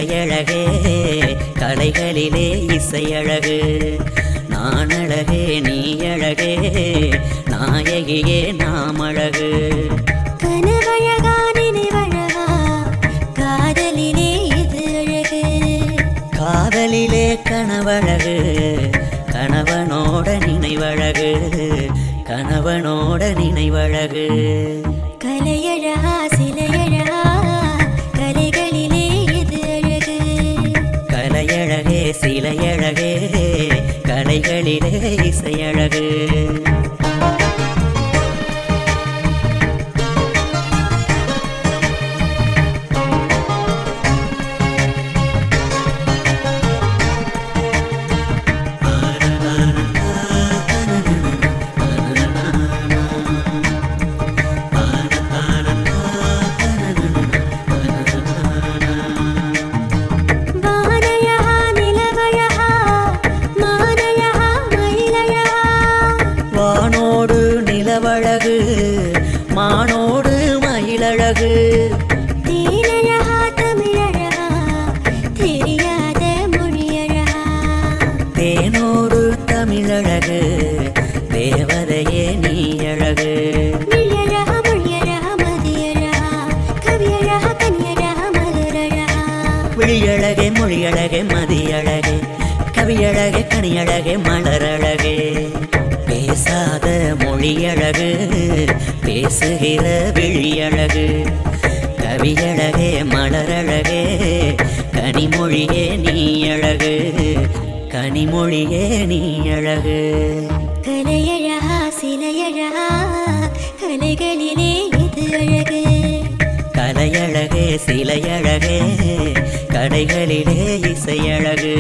கலையழகே கலைகளிலே இசையழகு நான் அழகே நீ அழகே நாயகியே நாம் அழகு கனவழகா நினைவழகா காதலிலே இது அழகு காதலிலே கனவழகு கணவனோட நினைவழகு கணவனோட நினைவழகு கலையழகா சிலையழகா கலைகளிலே இது அழகு கலையழகே சிலையழகே கலைகளிலே இசையழகு வானழகா நிலவழகா மானழகா மயிலழகா வானோடு நிலவழகு மானோடு மயிலழகு தேனழகா தமிழழகா தெரியாத மொழியழகா தேனோடு தமிழழகு தேவதையே நீ அழகு விழியழகா மொழியழகா மதியழகா கவியழகா கனியழகா மலரழகா விழியழகே மொழியழகே மதியழகே கவியழகே கனியழகே மலரழகே பேசாத மொழியழகு பேசுகிற விழியழகு கவியழகே மலரழகே கனிமொழியே நீ அழகு கனிமொழியே நீ அழகு கலையழகா சிலையழகா கலைகளிலே இது அழகு கலையழகே சிலையழகே கடைகளிலே இசையழகு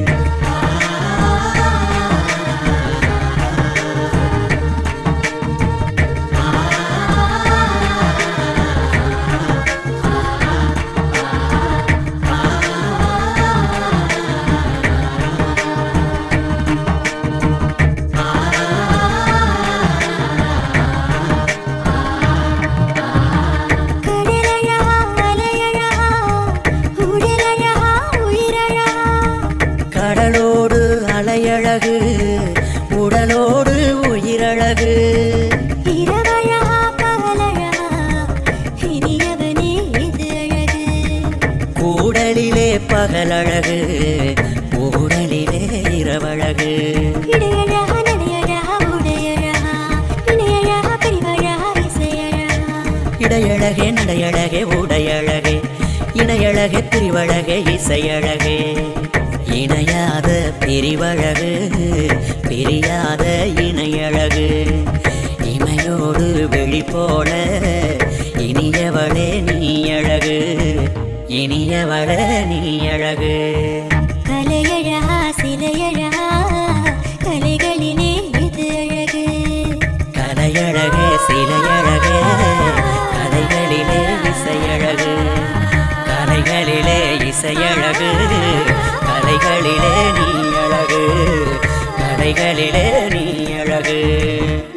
கடலழகா அலையழகா உடலழகா உயிரழகா கடலோடு அலையழகு உடலோடு உயிரழகு இரவழகா பகலழகா இனியவனே இது அழகு கூடலிலே பகலழகு ஊடலிலே இரவழகு இடையழகா நடையழகா உடையழகா இணையழகா பிரிவழகா இசையழகா இடையழகே நடையழகே உடையழகே இணையழகே பிரிவழகே இசையழகே இணையாத பிரிவழகு பிரியாத இணையழகு இமையோடு வெளி போல இனியவளே நீ அழகு இனியவளே நீ அழகு கலையழகா சிலையழகா கலைகளிலே இது அழகு கலையழகே சிலையழகே கலைகளிலே இசையழகு கலைகளிலே இசையழகு கலைகளிலே நீ அழகு கலைகளிலே நீ அழகு